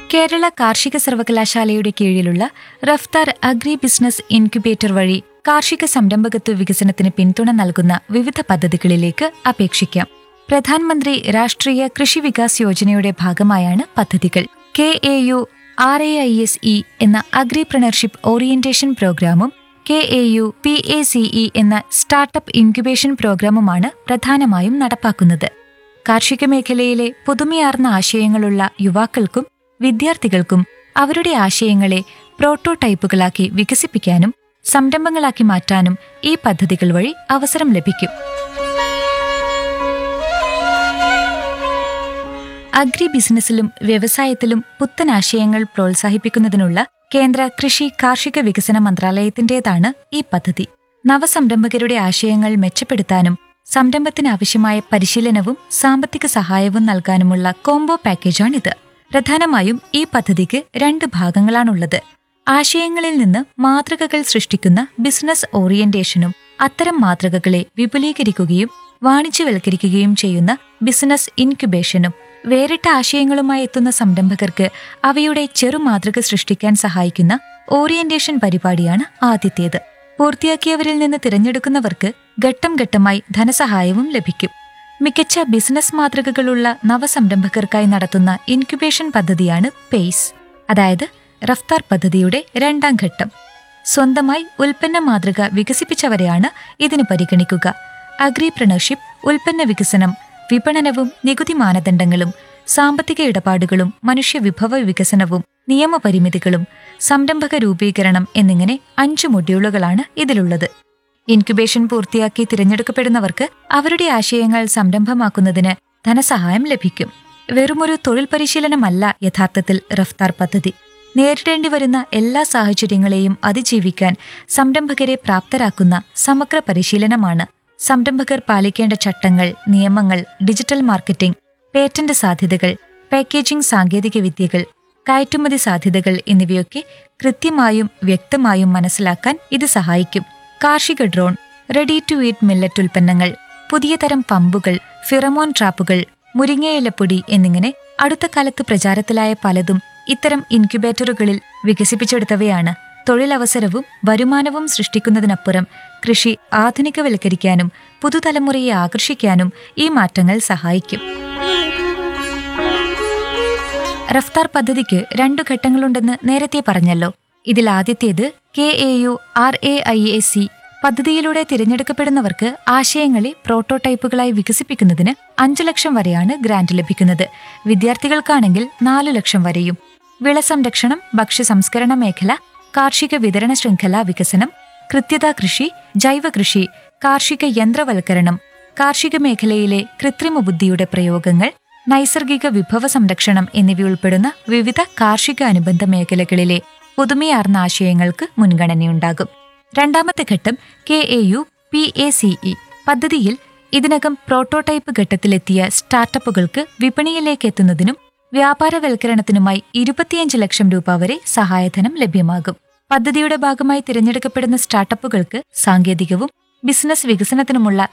കേരള കാർഷിക സർവകലാശാലയുടെ കീഴിലുള്ള റഫ്താർ അഗ്രി ബിസിനസ് ഇൻക്യുബേറ്റർ വഴി കാർഷിക സംരംഭകത്വ വികസനത്തിന് പിന്തുണ നൽകുന്ന വിവിധ പദ്ധതികളിലേക്ക് അപേക്ഷിക്കാം പ്രധാനമന്ത്രി രാഷ്ട്രീയ കൃഷി വികാസ് യോജനയുടെ ഭാഗമായാണ് പദ്ധതികൾ K A U R A I S E എന്ന അഗ്രിപ്രണർഷിപ്പ് ഓറിയന്റേഷൻ പ്രോഗ്രാമും K A U P A C E എന്ന സ്റ്റാർട്ടപ്പ് ഇൻക്യുബേഷൻ പ്രോഗ്രാമുമാണ് പ്രധാനമായും നടപ്പാക്കുന്നത് കാർഷിക മേഖലയിലെ പുതുമയാർന്ന ആശയങ്ങളുള്ള യുവാക്കൾക്കും വിദ്യാർത്ഥികൾക്കും അവരുടെ ആശയങ്ങളെ പ്രോട്ടോടൈപ്പുകളാക്കി വികസിപ്പിക്കാനും സംരംഭങ്ങളാക്കി മാറ്റാനും ഈ പദ്ധതികൾ വഴി അവസരം ലഭിക്കും അഗ്രി ബിസിനസ്സിലും വ്യവസായത്തിലും പുത്തൻ ആശയങ്ങൾ പ്രോത്സാഹിപ്പിക്കുന്നതിനുള്ള കേന്ദ്ര കൃഷി കാർഷിക വികസന മന്ത്രാലയത്തിന്റേതാണ് ഈ പദ്ധതി നവസംരംഭകരുടെ ആശയങ്ങൾ മെച്ചപ്പെടുത്താനും സംരംഭത്തിന് ആവശ്യമായ പരിശീലനവും സാമ്പത്തിക സഹായവും നൽകാനുമുള്ള കോംബോ പാക്കേജാണിത് പ്രധാനമായും ഈ പദ്ധതിക്ക് രണ്ട് ഭാഗങ്ങളാണുള്ളത് ആശയങ്ങളിൽ നിന്ന് മാതൃകകൾ സൃഷ്ടിക്കുന്ന ബിസിനസ് ഓറിയന്റേഷനും അത്തരം മാതൃകകളെ വിപുലീകരിക്കുകയും വാണിജ്യവൽക്കരിക്കുകയും ചെയ്യുന്ന ബിസിനസ് ഇൻക്യുബേഷനും വേറിട്ട ആശയങ്ങളുമായി എത്തുന്ന സംരംഭകർക്ക് അവയുടെ ചെറുമാതൃക സൃഷ്ടിക്കാൻ സഹായിക്കുന്ന ഓറിയന്റേഷൻ പരിപാടിയാണ് ആദ്യത്തേത് പൂർത്തിയാക്കിയവരിൽ നിന്ന് തിരഞ്ഞെടുക്കുന്നവർക്ക് ഘട്ടം ഘട്ടമായി ധനസഹായവും ലഭിക്കും മികച്ച ബിസിനസ് മാതൃകകളുള്ള നവസംരംഭകർക്കായി നടത്തുന്ന ഇൻക്യുബേഷൻ പദ്ധതിയാണ് പേസ് അതായത് റഫ്താർ പദ്ധതിയുടെ രണ്ടാം ഘട്ടം സ്വന്തമായി ഉൽപ്പന്ന മാതൃക വികസിപ്പിച്ചവരെയാണ് ഇതിന് പരിഗണിക്കുക അഗ്രിപ്രണർഷിപ്പ് ഉൽപ്പന്ന വികസനം വിപണനവും നികുതി മാനദണ്ഡങ്ങളും സാമ്പത്തിക ഇടപാടുകളും മനുഷ്യ വിഭവ വികസനവും നിയമപരിമിതികളും സംരംഭക രൂപീകരണം എന്നിങ്ങനെ അഞ്ച് മൊഡ്യൂളുകളാണ് ഇതിലുള്ളത് ഇൻക്യുബേഷൻ പൂർത്തിയാക്കി തിരഞ്ഞെടുക്കപ്പെടുന്നവർക്ക് അവരുടെ ആശയങ്ങൾ സംരംഭമാക്കുന്നതിന് ധനസഹായം ലഭിക്കും വെറുമൊരു തൊഴിൽ പരിശീലനമല്ല യഥാർത്ഥത്തിൽ റഫ്താർ പദ്ധതി നേരിടേണ്ടി വരുന്ന എല്ലാ സാഹചര്യങ്ങളെയും അതിജീവിക്കാൻ സംരംഭകരെ പ്രാപ്തരാക്കുന്ന സമഗ്ര പരിശീലനമാണ് സംരംഭകർ പാലിക്കേണ്ട ചട്ടങ്ങൾ നിയമങ്ങൾ ഡിജിറ്റൽ മാർക്കറ്റിംഗ് പേറ്റന്റ് സാധ്യതകൾ പാക്കേജിംഗ് സാങ്കേതിക വിദ്യകൾ കയറ്റുമതി സാധ്യതകൾ എന്നിവയൊക്കെ കൃത്യമായും വ്യക്തമായും മനസ്സിലാക്കാൻ ഇത് സഹായിക്കും കാർഷിക drone ready to eat millet ഉൽപ്പന്നങ്ങൾ പുതിയ തരം പമ്പുകൾ ഫിറമോൺ ട്രാപ്പുകൾ മുരിങ്ങയിലപ്പൊടി എന്നിങ്ങനെ അടുത്ത കാലത്ത് പ്രചാരത്തിലായ പലതും ഇത്തരം ഇൻക്യുബേറ്ററുകളിൽ വികസിപ്പിച്ചെടുത്തവയാണ് തൊഴിലവസരവും വരുമാനവും സൃഷ്ടിക്കുന്നതിനപ്പുറം കൃഷി ആധുനികവൽക്കരിക്കാനും പുതുതലമുറയെ ആകർഷിക്കാനും ഈ മാറ്റങ്ങൾ സഹായിക്കും റഫ്താർ പദ്ധതിക്ക് രണ്ടു ഘട്ടങ്ങളുണ്ടെന്ന് നേരത്തെ പറഞ്ഞല്ലോ ഇതിൽ ആദ്യത്തേത് K A U R A I A C പദ്ധതിയിലൂടെ തിരഞ്ഞെടുക്കപ്പെടുന്നവർക്ക് ആശയങ്ങളെ പ്രോട്ടോടൈപ്പുകളായി വികസിപ്പിക്കുന്നതിന് അഞ്ചു ലക്ഷം വരെയാണ് ഗ്രാന്റ് ലഭിക്കുന്നത് വിദ്യാർത്ഥികൾക്കാണെങ്കിൽ നാലു ലക്ഷം വരെയും വിള സംരക്ഷണം ഭക്ഷ്യ സംസ്കരണ മേഖല കാർഷിക വിതരണ ശൃംഖല വികസനം കൃത്യത കൃഷി ജൈവ കൃഷി കാർഷിക യന്ത്രവൽക്കരണം കാർഷിക മേഖലയിലെ കൃത്രിമ ബുദ്ധിയുടെ പ്രയോഗങ്ങൾ നൈസർഗിക വിഭവ സംരക്ഷണം എന്നിവയുൾപ്പെടുന്ന വിവിധ കാർഷിക അനുബന്ധ മേഖലകളിലെ പുതുമയാർന്ന ആശയങ്ങൾക്ക് മുൻഗണനയുണ്ടാകും രണ്ടാമത്തെ ഘട്ടം K A U P A C E പദ്ധതിയിൽ ഇതിനകം പ്രോട്ടോടൈപ്പ് ഘട്ടത്തിലെത്തിയ സ്റ്റാർട്ടപ്പുകൾക്ക് വിപണിയിലേക്ക് എത്തുന്നതിനും വ്യാപാരവൽക്കരണത്തിനുമായി ഇരുപത്തിയഞ്ച് ലക്ഷം രൂപ വരെ സഹായധനം ലഭ്യമാകും പദ്ധതിയുടെ ഭാഗമായി തിരഞ്ഞെടുക്കപ്പെടുന്ന സ്റ്റാർട്ടപ്പുകൾക്ക് സാങ്കേതികവും ബിസിനസ് വികസനത്തിനുമുള്ള